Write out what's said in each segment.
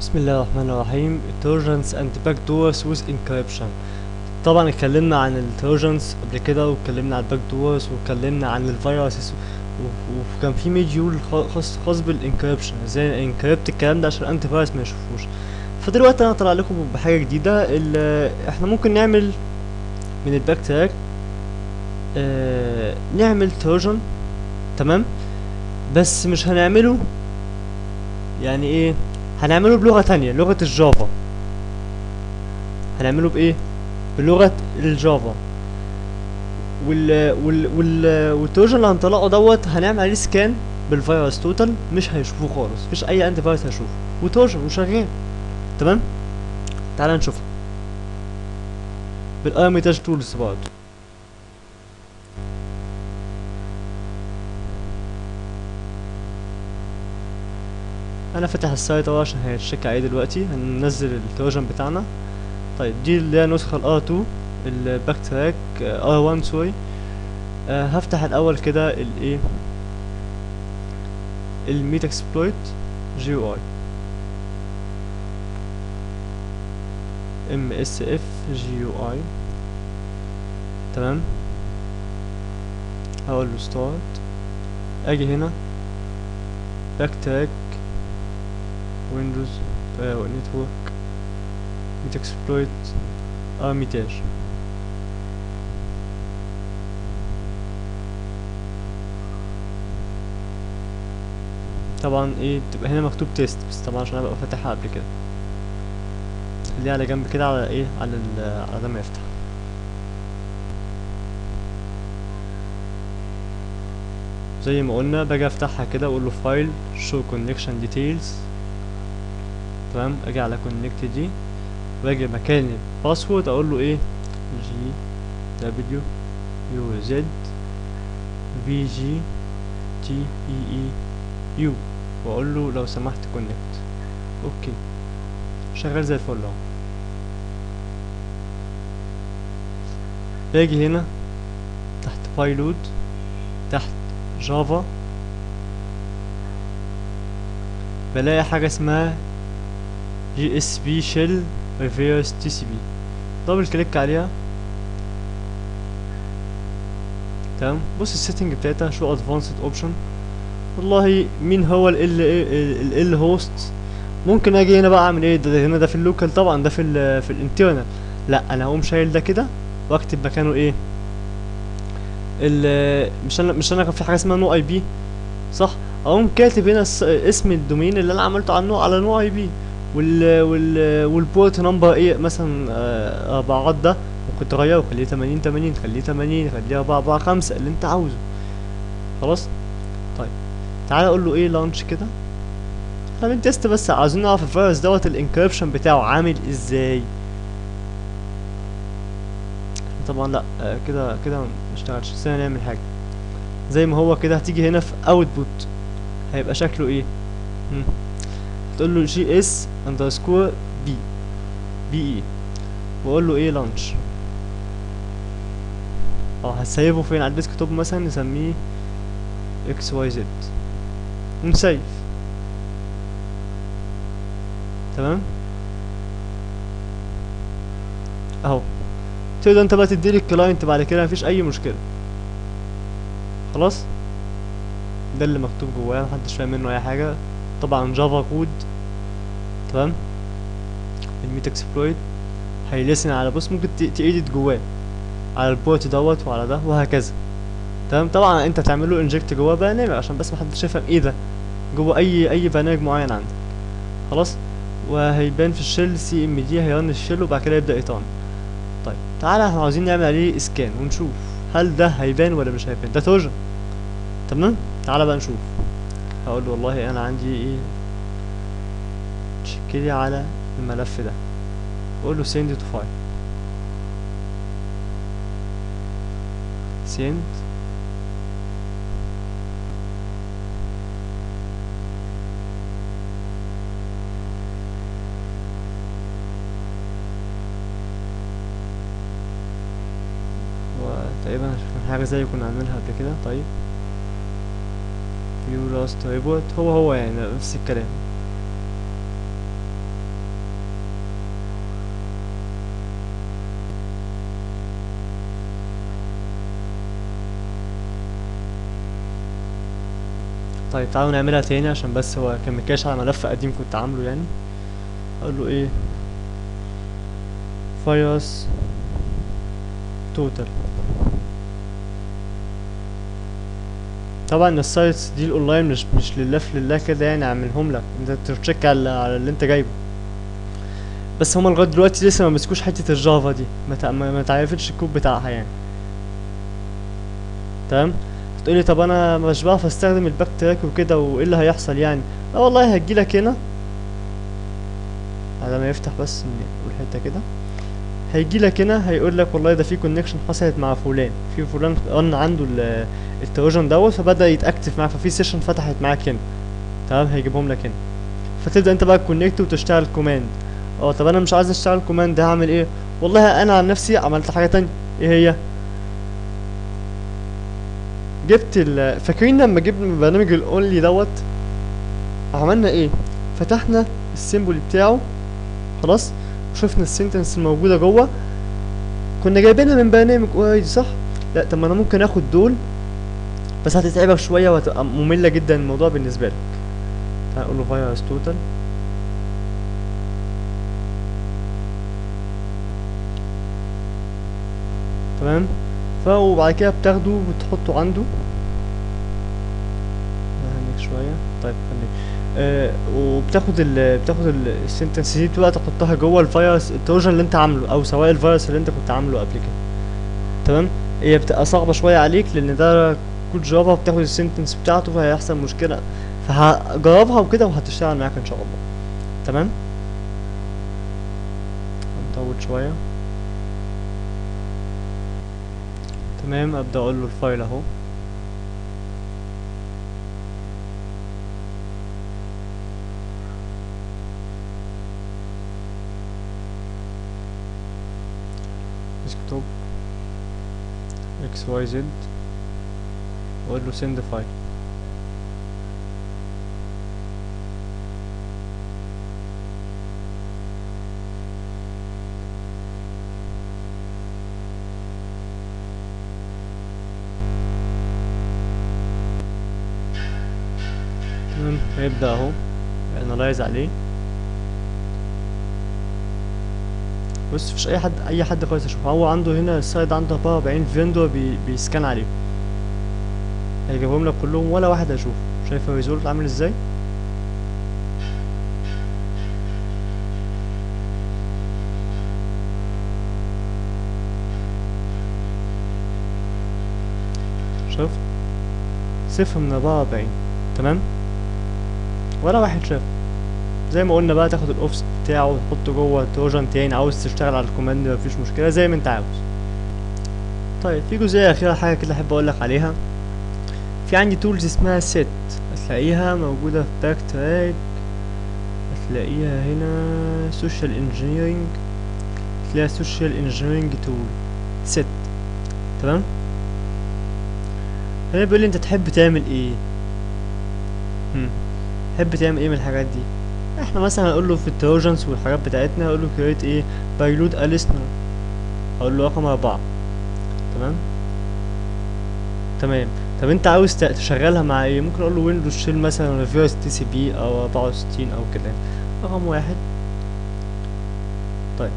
بسم الله الرحمن الرحيم Trojans and backdoors with encryption طبعا اتكلمنا عن التروجنز قبل كده واتكلمنا عن الباك دورز واتكلمنا عن الفيروسز و- وكان في مديول خاص خاص بالانكريبشن ازاي انكريبت الكلام ده عشان الانتي فايروس ما يشوفوش فدلوقتي انا طلع لكم بحاجه جديده ال- احنا ممكن نعمل من الباك تراك آه نعمل تروجن تمام بس مش هنعمله يعني ايه هنعمله بلغة تانية لغة الجافا هنعمله بايه بلغة الجافا وال وال وال والتروجن اللي هنطلعه دوت هنعمل عليه سكان بالفيروس توتال مش هيشوفوه خالص مفيش اي انتي فيروس هيشوفه وتروجن وشغال تمام تعال نشوفه بالارميتاج تولز برضه انا فاتح السايت اهو عشان هيتشيك عليه دلوقتي هننزل التروجن بتاعنا طيب دي اللي هي نسخة ال R2 الباك تراك R1 سوري آه هفتح الاول كده الايه الميت اكسبلويت جي يو اي ام اس اف جي يو اي تمام هقول له ستارت اجي هنا باك تراك ويندوز نتورك ميت اكسبلويت ارميتاج طبعا ايه بتبقى هنا مكتوب تيست بس طبعا عشان انا ببقى فاتحها قبل كده خليها على جنب كده على ايه على ال على ده ما يفتح زي ما قلنا باجي افتحها كده اقول له فايل شو كونكشن ديتيلز تمام اجي على كونكت دي واجي مكان الباسورد اقول له ايه جي دبليو يو زد في جي تي اي اي يو واقول له لو سمحت كونكت اوكي شغال زي الفل اهو باجي هنا تحت بايلود تحت جافا بلاقي حاجة اسمها جي اس بي شيل ريفيرس تي سي بي دبل كليك عليها تمام بص السيتنج بتاعتها شو ادفانسد اوبشن والله مين هو ال ال ال هوست ممكن اجي هنا بقى اعمل ايه ده هنا ده في اللوكال طبعا ده في ال في الانترنال لا انا هقوم شايل ده كده واكتب مكانه ايه ال مش انا مش انا كان في حاجه اسمها نو اي بي صح اقوم كاتب هنا الس- اسم الدومين اللي انا عملته عنه على نو اي بي وال وال والبورت نمبر ايه مثلا آه، اربعات ده ممكن تغيره خليه 80 80 خليه 80 خليه 4 4 5 اللي انت عاوزه خلاص طيب تعالى اقول له ايه لانش كده احنا بنتست بس عاوزين نعرف الفيروس دوت الانكريبشن بتاعه عامل ازاي طبعا لا آه، كده كده مشتغلش استنى نعمل حاجه زي ما هو كده هتيجي هنا في اوتبوت هيبقى شكله ايه مم. تقول له جي اس اندرسكور بي بي اي واقول له ايه لانش اه هسيبه فين على الديسك توب مثلا نسميه اكس واي زد ونسيف تمام اهو تقدر انت بقى تديلي الكلاينت بعد كده مفيش اي مشكله خلاص ده اللي مكتوب جواه محدش فاهم منه اي حاجه طبعا جافا كود تمام الميت اكسبلويت هيلسن على بص ممكن تأيدت جواه على البورت دوت وعلى ده وهكذا تمام طبعا انت تعمل له انجكت جواه برنامج عشان بس محدش يفهم ايه ده جوه اي اي برنامج معين عندك خلاص وهيبان في الشيل سي ام دي هيرن الشيل وبعد كده يبدا يطن طيب تعالى احنا عاوزين نعمل عليه اسكان ونشوف هل ده هيبان ولا مش هيبان ده توجن تمام تعالى بقى نشوف هقول له والله انا عندي ايه تشيكلي على الملف ده اقول له send to file send وتقريبا كان حاجة زي كنا عاملينها قبل كده طيب view last report هو هو يعني نفس الكلام طيب تعالوا نعملها تاني عشان بس هو كان مكاش على ملف قديم كنت عامله يعني اقول له ايه فايروس توتال طبعا السايتس دي الاونلاين مش مش لله في لله كده يعني اعملهم لك انت تشيك على على اللي انت جايبه بس هما لغايه دلوقتي لسه ما مسكوش حته الجافا دي ما تع- ما ما تعرفتش الكود بتاعها يعني تمام تقولي طب انا مش بعرف استخدم الباك تراك وكده وايه اللي هيحصل يعني لا والله هتجيلك هنا على ما يفتح بس نقول حته كده هيجيلك هنا هيقول لك والله ده في كونكشن حصلت مع فلان في فلان قلنا عنده ال- التروجن دوت فبدا يتاكتف معاك ففي سيشن فتحت معاك هنا تمام هيجيبهم لك هنا فتبدا انت بقى تكونكت وتشتغل كوماند اه طب انا مش عايز اشتغل كوماند هعمل ايه والله انا عن نفسي عملت حاجه تانية ايه هي جبت ال فاكرين لما جبنا برنامج الاونلي دوت عملنا ايه فتحنا السيمبل بتاعه خلاص وشفنا السنتنس الموجوده جوه كنا جايبينها من برنامج اوريدي صح لا طب ما انا ممكن اخد دول بس هتتعبك شويه وهتبقى ممله جدا الموضوع بالنسبه لك تعال نقول له فايروس توتال تمام فوبعد كده بتاخده وتحطه عنده هنيك شويه طيب خليك آه وبتاخد ال بتاخد ال- السنتنس دي بقى تحطها جوه الفيروس التروجن اللي انت عامله او سواء الفيروس اللي انت كنت عامله قبل كده تمام هي بتبقى صعبه شويه عليك لان ده كود جافا بتاخد السنتنس بتاعته فهيحصل مشكله فهجربها وكده وهتشتغل معاك ان شاء الله تمام هنطول شويه تمام ابدا اقول له الفايل اهو ديسكتوب اكس واي زد واقول له send فايل تمام هيبدأ اهو انالايز عليه بص مفيش اي حد اي حد خالص اشوفه هو عنده هنا السايد عنده 44 فيندو بي بيسكان عليه هيجيبهم لك كلهم ولا واحد هشوفه شايف الريزولت عامل ازاي شفت صفر من 44 تمام ولا واحد شاف زي ما قلنا بقى تاخد الاوفست بتاعه وتحطه جوه تروجن تاني عاوز تشتغل على الكوماند مفيش مشكله زي ما انت عاوز طيب في جزئيه اخيره حاجه كده احب اقول لك عليها في عندي تولز اسمها سيت هتلاقيها موجوده في باك تراك هتلاقيها هنا سوشيال انجينيرنج هتلاقيها سوشيال انجينيرنج تول سيت تمام هنا بيقول لي انت تحب تعمل ايه هم. تحب تعمل ايه من الحاجات دي احنا مثلا هنقول له في التروجنز والحاجات بتاعتنا هقول له كريت ايه بايلود اليسنر هقول له رقم أربعة تمام تمام طب انت عاوز ت- تشغلها مع ايه ممكن اقول له ويندوز شيل مثلا ريفيرس تي سي بي او 64 او كده رقم واحد طيب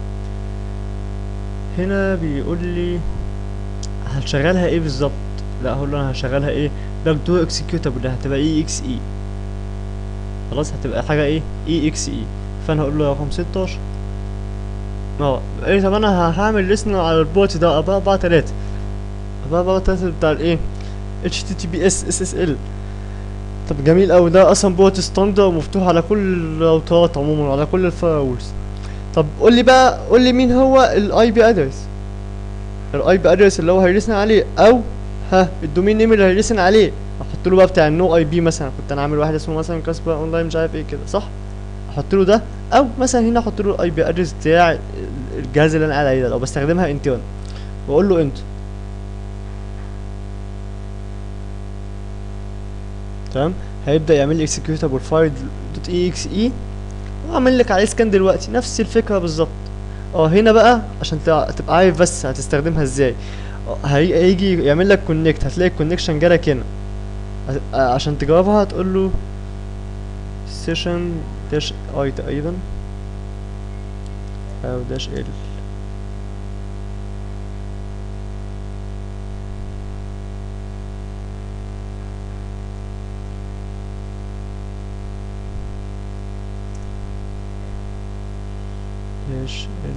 هنا بيقول لي هتشغلها ايه بالظبط لا هقول له انا هشغلها ايه باك دور اكسكيوتابل ده هتبقى اي اكس اي خلاص هتبقى حاجه ايه اي اكس اي فانا هقول له رقم 16 اه ايه طب انا ه- هعمل ليسنر على البورت ده 4 4 3 4 4 3 بتاع الايه اتش تي تي بي اس اس اس ال طب جميل اوي ده اصلا بورت ستاندر مفتوح على كل الراوترات عموما على كل الفايرولز طب قول لي بقى قول لي مين هو الاي بي ادرس الاي بي ادرس اللي هو هيلسن عليه او ها الدومين نيم اللي هيلسن عليه احط له بقى بتاع النو اي بي مثلا كنت انا عامل واحد اسمه مثلا كاسبر اونلاين مش عارف ايه كده صح احط له ده او مثلا هنا احط له الاي بي ادرس بتاع الجهاز اللي انا قاعد عليه ده لو بستخدمها انترن واقول له انت تمام هيبدا يعمل لي اكسكيوتابل فايل دوت اي اكس اي واعمل لك عليه سكان دلوقتي نفس الفكره بالظبط اه هنا بقى عشان تع- تبقى عارف بس هتستخدمها ازاي اه، هي- هيجي يعمل لك كونكت هتلاقي الكونكشن جالك هنا ع- عشان تجاوبها هتقول له session dash i تقريبا او dash ال dash ال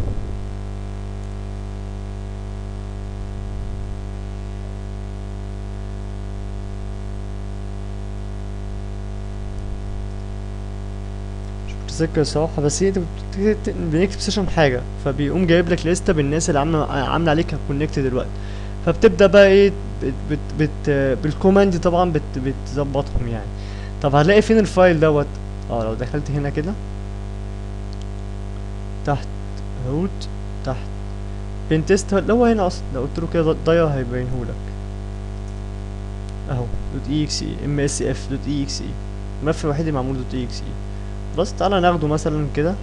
مش متذكر الصراحة بس هي انت بت- بنكتب سيشن حاجة فبيقوم جايب لك لستة بالناس اللي عاملة عاملة عليك كونكت دلوقتي فبتبدأ بقى ايه بت بت بت بالكوماند طبعا بت بتظبطهم يعني طب هتلاقي فين الفايل دوت اه لو دخلت هنا كده تحت روت تحت بين تيست اللي هو هنا اصلا لو قلت له كده ضيع هيبينهولك اهو دوت اي اكس اي ام اس اف دوت اي اكس اي الملف الوحيد اللي معمول دوت اي اكس اي خلاص تعالى ناخده مثلا كده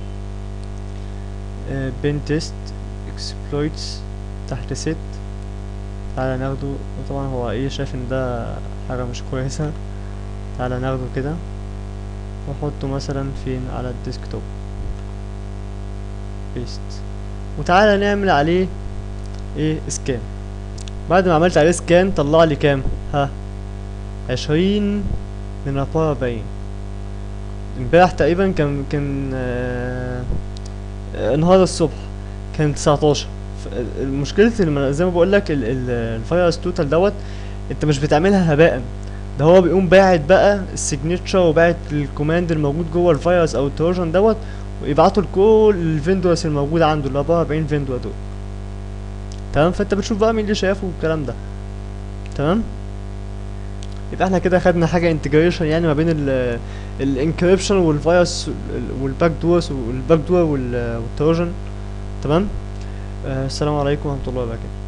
بين تيست اكسبلويتس تحت ست تعالى ناخده طبعا هو ايه شايف ان ده حاجة مش كويسة تعالى ناخده كده واحطه مثلا فين على الديسكتوب بيست وتعالى نعمل عليه ايه سكان بعد ما عملت عليه سكان طلع لي كام ها عشرين من أربعة وأربعين امبارح تقريبا كان كان آه آه، النهارده الصبح كان 19 ف- المشكلة اللي زي ما بقول لك الفيروس توتال دوت انت مش بتعملها هباء ده هو بيقوم باعت بقى السيجنتشر وباعت الكوماند الموجود جوه الفيروس او التروجن دوت ويبعته لكل الفيندورز الموجودة عنده ال 44 فيندور دول تمام فانت بتشوف بقى مين اللي شافه والكلام ده تمام يبقى احنا كده خدنا حاجة انتجريشن يعني ما بين ال الانكريبشن والفيروس والباك دورز والباك دور والتروجن تمام آه السلام عليكم ورحمة الله وبركاته